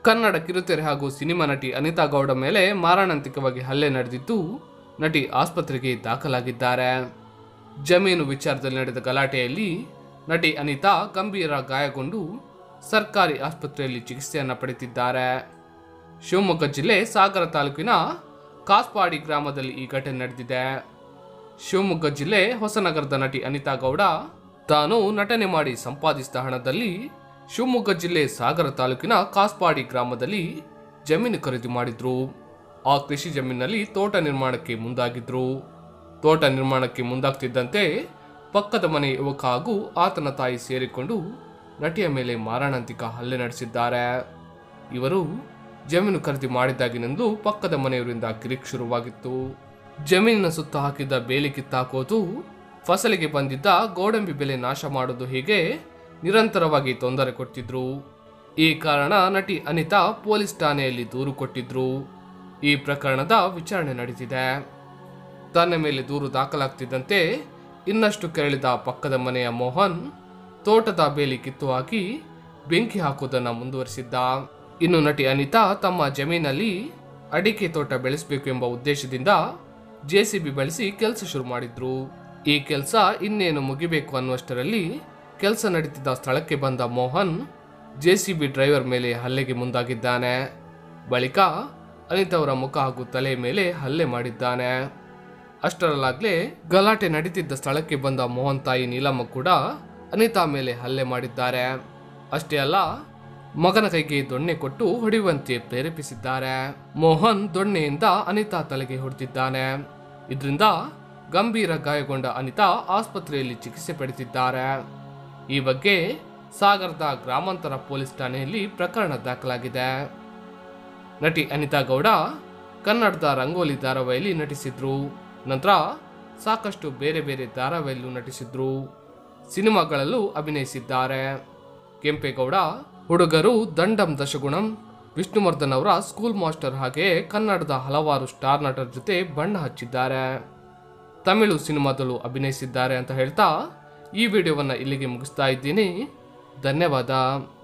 ಕನ್ನಡ ಕಿರುತೆರೆ ಹಾಗೂ ಸಿನಿಮಾ ನಟಿ ಅನಿತಾ ಗೌಡ ಮೇಲೆ ಮಾರಣಾಂತಿಕವಾಗಿ ಹಲ್ಲೆ ನಡೆದಿದ್ದು ನಟಿ ಆಸ್ಪತ್ರೆಗೆ ದಾಖಲಾಗಿದ್ದಾರೆ ಜಮೀನು ವಿಚಾರದಲ್ಲಿ ನಡೆದ ಗಲಾಟೆಯಲ್ಲಿ ನಟಿ ಅನಿತಾ ಗಂಭೀರ ಗಾಯಗೊಂಡು ಸರ್ಕಾರಿ ಆಸ್ಪತ್ರೆಯಲ್ಲಿ ಚಿಕಿತ್ಸೆಯನ್ನು ಪಡೆದಿದ್ದಾರೆ ಶಿವಮೊಗ್ಗ ಜಿಲ್ಲೆ ಸಾಗರ ತಾಲೂಕಿನ ಕಾಸ್ಪಾಡಿ ಗ್ರಾಮದಲ್ಲಿ ಈ ಘಟನೆ ನಡೆದಿದೆ ಶಿವಮೊಗ್ಗ ಜಿಲ್ಲೆ ಹೊಸನಗರದ ನಟಿ ಅನಿತಾ ಗೌಡ ತಾನು ನಟನೆ ಮಾಡಿ ಸಂಪಾದಿಸಿದ ಹಣದಲ್ಲಿ ಶಿವಮೊಗ್ಗ ಜಿಲ್ಲೆ ಸಾಗರ ತಾಲೂಕಿನ ಕಾಸ್ಪಾಡಿ ಗ್ರಾಮದಲ್ಲಿ ಜಮೀನು ಖರೀದಿ ಮಾಡಿದ್ರು ಆ ಕೃಷಿ ಜಮೀನಿನಲ್ಲಿ ತೋಟ ನಿರ್ಮಾಣಕ್ಕೆ ಮುಂದಾಗಿದ್ರು ತೋಟ ನಿರ್ಮಾಣಕ್ಕೆ ಮುಂದಾಗ್ತಿದ್ದಂತೆ ಪಕ್ಕದ ಮನೆ ಯುವಕ ಹಾಗೂ ಆತನ ತಾಯಿ ಸೇರಿಕೊಂಡು ನಟಿಯ ಮೇಲೆ ಮಾರಣಾಂತಿಕ ಹಲ್ಲೆ ನಡೆಸಿದ್ದಾರೆ ಇವರು ಜಮೀನು ಖರೀದಿ ಮಾಡಿದ್ದಾಗಿನಿಂದ ಪಕ್ಕದ ಮನೆಯವರಿಂದ ಕಿರಿಕ್ ಶುರುವಾಗಿತ್ತು ಜಮೀನಿನ ಸುತ್ತ ಹಾಕಿದ್ದ ಬೇಲಿ ಕಿತ್ತಾಕೋದು ಫಸಲಿಗೆ ಬಂದಿದ್ದ ಗೋಡಂಬಿ ಬೆಲೆ ನಾಶ ಮಾಡೋದು ಹೀಗೆ ನಿರಂತರವಾಗಿ ತೊಂದರೆ ಕೊಡ್ತಿದ್ರು ಈ ಕಾರಣ ನಟಿ ಅನಿತಾ ಪೊಲೀಸ್ ಠಾಣೆಯಲ್ಲಿ ದೂರು ಕೊಟ್ಟಿದ್ರು ಈ ಪ್ರಕರಣದ ವಿಚಾರಣೆ ನಡೆದಿದೆ ತನ್ನ ಮೇಲೆ ದೂರು ದಾಖಲಾಗ್ತಿದ್ದಂತೆ ಇನ್ನಷ್ಟು ಕೆರಳಿದ ಪಕ್ಕದ ಮನೆಯ ಮೋಹನ್ ತೋಟದ ಬೇಲಿ ಕಿತ್ತು ಹಾಕಿ ಬೆಂಕಿ ಹಾಕುವುದನ್ನು ಮುಂದುವರಿಸಿದ್ದ ಇನ್ನು ನಟಿ ಅನಿತಾ ತಮ್ಮ ಜಮೀನಲ್ಲಿ ಅಡಿಕೆ ತೋಟ ಬೆಳೆಸಬೇಕು ಎಂಬ ಉದ್ದೇಶದಿಂದ ಜೆಸಿಬಿ ಬಳಸಿ ಕೆಲಸ ಶುರು ಮಾಡಿದ್ರು ಈ ಕೆಲಸ ಇನ್ನೇನು ಮುಗಿಬೇಕು ಅನ್ನುವಷ್ಟರಲ್ಲಿ ಕೆಲಸ ನಡೀತಿದ್ದ ಸ್ಥಳಕ್ಕೆ ಬಂದ ಮೋಹನ್ ಜೆಸಿಬಿ ಡ್ರೈವರ್ ಮೇಲೆ ಹಲ್ಲೆಗೆ ಮುಂದಾಗಿದ್ದಾನೆ ಬಳಿಕ ಅನಿತಾ ಅವರ ಮುಖ ಹಾಗೂ ತಲೆ ಮೇಲೆ ಹಲ್ಲೆ ಮಾಡಿದ್ದಾನೆ ಅಷ್ಟರಲ್ಲಾಗ್ಲೇ ಗಲಾಟೆ ನಡೀತಿದ್ದ ಸ್ಥಳಕ್ಕೆ ಬಂದ ಮೋಹನ್ ತಾಯಿ ನೀಲಮ್ಮ ಕೂಡ ಅನಿತಾ ಮೇಲೆ ಹಲ್ಲೆ ಮಾಡಿದ್ದಾರೆ ಅಷ್ಟೇ ಅಲ್ಲ ಮಗನ ಕೈಗೆ ದೊಣ್ಣೆ ಕೊಟ್ಟು ಹೊಡೆಯುವಂತೆ ಪ್ರೇರೇಪಿಸಿದ್ದಾರೆ ಮೋಹನ್ ದೊಣ್ಣೆಯಿಂದ ಅನಿತಾ ತಲೆಗೆ ಹೊಡೆದಿದ್ದಾನೆ ಇದರಿಂದ ಗಂಭೀರ ಗಾಯಗೊಂಡ ಅನಿತಾ ಆಸ್ಪತ್ರೆಯಲ್ಲಿ ಚಿಕಿತ್ಸೆ ಪಡೆದಿದ್ದಾರೆ ಈ ಬಗ್ಗೆ ಸಾಗರದ ಗ್ರಾಮಾಂತರ ಪೊಲೀಸ್ ಠಾಣೆಯಲ್ಲಿ ಪ್ರಕರಣ ದಾಖಲಾಗಿದೆ ನಟಿ ಅನಿತಾ ಗೌಡ ಕನ್ನಡದ ರಂಗೋಲಿ ಧಾರಾವಾಹಿಯಲ್ಲಿ ನಟಿಸಿದ್ರು ನಂತರ ಸಾಕಷ್ಟು ಬೇರೆ ಬೇರೆ ಧಾರಾವಾಹಿಯಲ್ಲೂ ನಟಿಸಿದ್ರು ಸಿನಿಮಾಗಳಲ್ಲೂ ಅಭಿನಯಿಸಿದ್ದಾರೆ ಕೆಂಪೇಗೌಡ ಹುಡುಗರು ದಂಡಂ ದಶಗುಣಂ ವಿಷ್ಣುವರ್ಧನ್ ಅವರ ಸ್ಕೂಲ್ ಮಾಸ್ಟರ್ ಹಾಗೆಯೇ ಕನ್ನಡದ ಹಲವಾರು ಸ್ಟಾರ್ ನಟರ ಜೊತೆ ಬಣ್ಣ ಹಚ್ಚಿದ್ದಾರೆ ತಮಿಳು ಸಿನಿಮಾದಲ್ಲೂ ಅಭಿನಯಿಸಿದ್ದಾರೆ ಅಂತ ಹೇಳ್ತಾ ಈ ವಿಡಿಯೋವನ್ನು ಇಲ್ಲಿಗೆ ಮುಗಿಸ್ತಾ ಇದ್ದೀನಿ ಧನ್ಯವಾದ